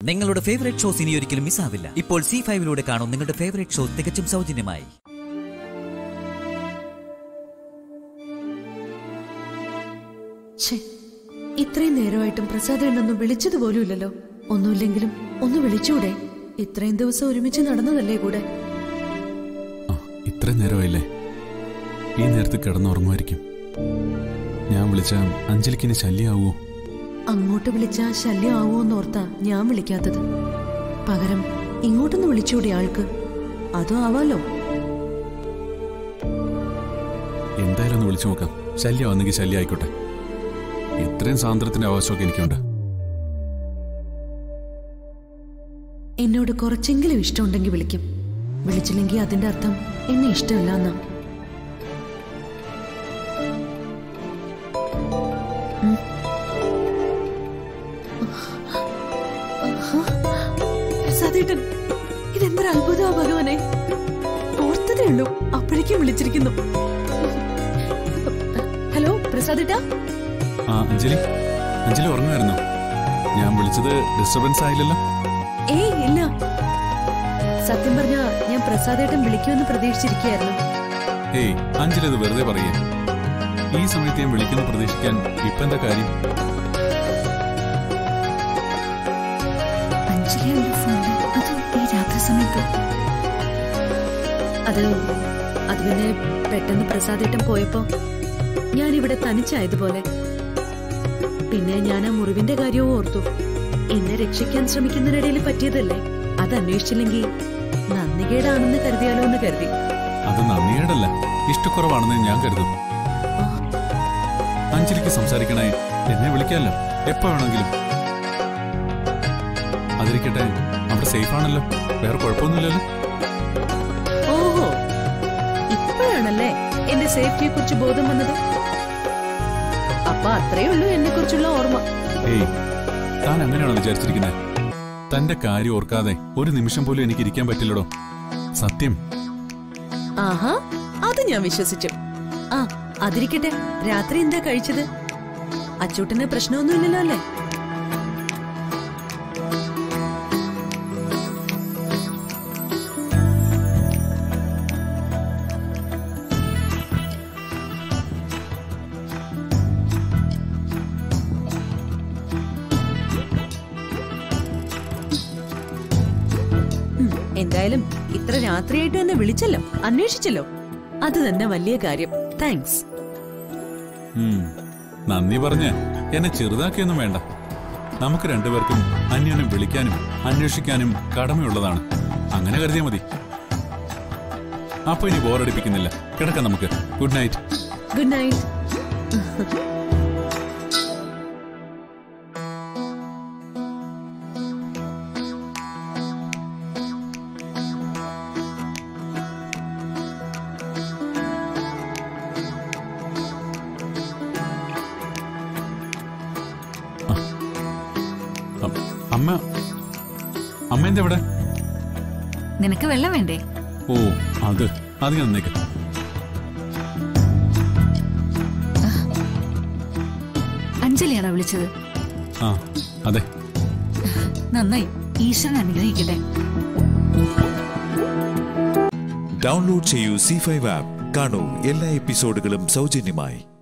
നിങ്ങളുടെ favourite shows ഇനി ഒരിക്കലും മിസ്സാവില്ല ഇപ്പോൾ സി ഫൈവിലൂടെ കാണും നിങ്ങളുടെ ഫേവറേറ്റ് ഷോ തികച്ചും സൗജന്യമായി ഛേ ഇത്രയും നേരമായിട്ടും പ്രസാദ് എണ്ണൊന്നും വിളിച്ചത് പോലും ഇല്ലല്ലോ ഒന്നുമില്ലെങ്കിലും ഒന്ന് വിളിച്ചൂടെ ഇത്രയും ദിവസം ഒരുമിച്ച് നടന്നതല്ലേ കൂടെ ആ ഇത്ര നേരമായില്ലേ ഈ നേരത്ത് കിടന്നുറങ്ങുമായിരിക്കും ഞാൻ വിളിച്ച അഞ്ജലിക്കിന് ശല്യമാവോ അങ്ങോട്ട് വിളിച്ചാ ശല്യം ആവോന്നോർത്താ ഞാൻ വിളിക്കാത്തത് പകരം ഇങ്ങോട്ടൊന്ന് വിളിച്ചൂടെ ആൾക്ക് അതും ആവാലോ എന്തായാലും ഒന്ന് വിളിച്ചു നോക്കാം ശല്യമാണെങ്കിൽ ശല്യം ആയിക്കോട്ടെ ഇത്രയും സാന്ദ്രത്തിന്റെ ആവശ്യമൊക്കെ എനിക്കുണ്ട് എന്നോട് കുറച്ചെങ്കിലും ഇഷ്ടമുണ്ടെങ്കിൽ വിളിക്കും വിളിച്ചില്ലെങ്കിൽ അതിന്റെ അർത്ഥം എന്നെ ഇഷ്ടമല്ല എന്നാ ഉം. പ്രസാദേട്ടൻ ഇതെന്തൊരു അത്ഭുതമാ ഭഗവാനെ ഓർത്തതേ ഉള്ളൂ അപ്പോഴേക്കും വിളിച്ചിരിക്കുന്നു ഹലോ പ്രസാദേട്ടാ ആ അഞ്ജലി അഞ്ജലി ഉറങ്ങുമായിരുന്നോ ഞാൻ വിളിച്ചത് ഡിസ്റ്റർബൻസ് ആയില്ലല്ലോ ഏയ് ഇല്ല സത്യം പറഞ്ഞ ഞാൻ പ്രസാദേട്ടൻ വിളിക്കുമെന്ന് പ്രതീക്ഷിച്ചിരിക്കുകയായിരുന്നു ഏയ് അഞ്ജലി ഇത് വെറുതെ പറയേ ഈ സമയത്ത് ഞാൻ വിളിക്കുന്ന പ്രതീക്ഷിക്കാൻ ഇപ്പൊ എന്താ കാര്യം അഞ്ജലിയുടെ ഫോണിൽ അതും ഈ രാത്രി സമയത്ത് അത് അത് പിന്നെ പെട്ടെന്ന് പ്രസാദേട്ടൻ പോയപ്പോ ഞാൻ ഇവിടെ തനിച്ചായതുപോലെ പിന്നെ ഞാൻ ആ മുറിവിന്റെ കാര്യവും ഓർത്തു എന്നെ രക്ഷിക്കാൻ ശ്രമിക്കുന്നതിനിടയിൽ പറ്റിയതല്ലേ അത് അന്വേഷിച്ചില്ലെങ്കിൽ നന്ദികേടാണെന്ന് കരുതിയാലോ എന്ന് കരുതി അത് നന്ദിയേടല്ല ഇഷ്ടക്കുറവാണെന്ന് ഞാൻ കരുതും അഞ്ജലിക്ക് സംസാരിക്കണേ എന്നെ വിളിക്കാമല്ലോ എപ്പോ വേണമെങ്കിലും അതിരിക്കട്ടെ അവിടെ സേഫ് ആണല്ലോ വേറെ കുഴപ്പമൊന്നുമില്ലല്ലോ ഓഹോ ഇപ്പോഴാണല്ലേ എന്റെ സേഫ്റ്റിയെ കുറിച്ച് ബോധം വന്നത് അപ്പൊ അത്രേ ഉള്ളൂ എന്നെ കുറിച്ചുള്ള ഓർമ്മ ഏയ് താൻ അങ്ങനെയാണോ വിചാരിച്ചിരിക്കുന്നത് തന്റെ കാര്യം ഓർക്കാതെ ഒരു നിമിഷം പോലും എനിക്ക് ഇരിക്കാൻ പറ്റില്ലടോ സത്യം ആഹാ അത് ഞാൻ വിശ്വസിച്ചു ആ അതിരിക്കട്ടെ രാത്രി എന്താ കഴിച്ചത് അച്ചൂട്ടന് പ്രശ്നമൊന്നുമില്ലല്ലോ അല്ലേ ഉം, എന്തായാലും ഇത്ര രാത്രിയായിട്ട് എന്നെ വിളിച്ചല്ലോ അന്വേഷിച്ചല്ലോ അത് തന്നെ വലിയ കാര്യം താങ്ക്സ് ഉം. നന്ദി പറഞ്ഞ് എന്നെ ചെറുതാക്കിയൊന്നും വേണ്ട നമുക്ക് രണ്ടുപേർക്കും അന്യനും വിളിക്കാനും അന്വേഷിക്കാനും കടമയുള്ളതാണ് അങ്ങനെ കരുതിയാ മതി അപ്പൊ ഇനി ബോറടിപ്പിക്കുന്നില്ല കിടക്കാം നമുക്ക് ഗുഡ് നൈറ്റ് ഗുഡ് നൈറ്റ് അ- അമ്മ അമ്മ എന്താ ഇവിടെ നിനക്ക് വെള്ളം വേണ്ടേ ഓ അത് അത് ഞാൻ നിന്നേക്ക് അഞ്ജലിയാണോ വിളിച്ചത് ആ അതെ നന്നായി ഈശ്വരൻ അനുഗ്രഹിക്കട്ടെ ഡൗൺലോഡ് ചെയ്യൂ സി ഫൈവ് ആപ്പ് കാണൂ എല്ലാ എപ്പിസോഡുകളും സൗജന്യമായി